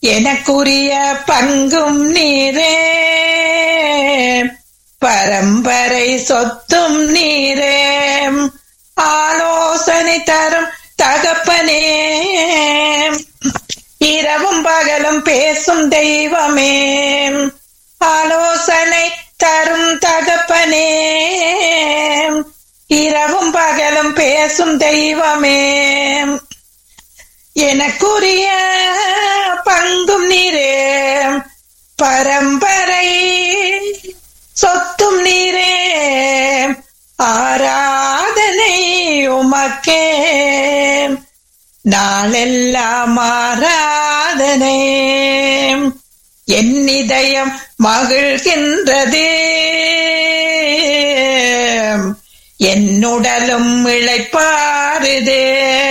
எனக்குரிய பங்கும் நீரே பரம்பரை சொத்தும் நீரே ஆலோசனை தரும் தகப்பனே இரவும் பகலும் பேசும் தெய்வமே ஆலோசனை தரும் தகப்பனே இரவும் பகலும் பேசும் தெய்வமே எனக்குரிய பங்கும் நீரே பரம்பரை சொத்தும் நீரே ஆராதனை உமக்கே நாளெல்லாம் ஆராதனை என் இதயம் மகிழ்கின்றது என்னுடலும் இழைப்பாருதே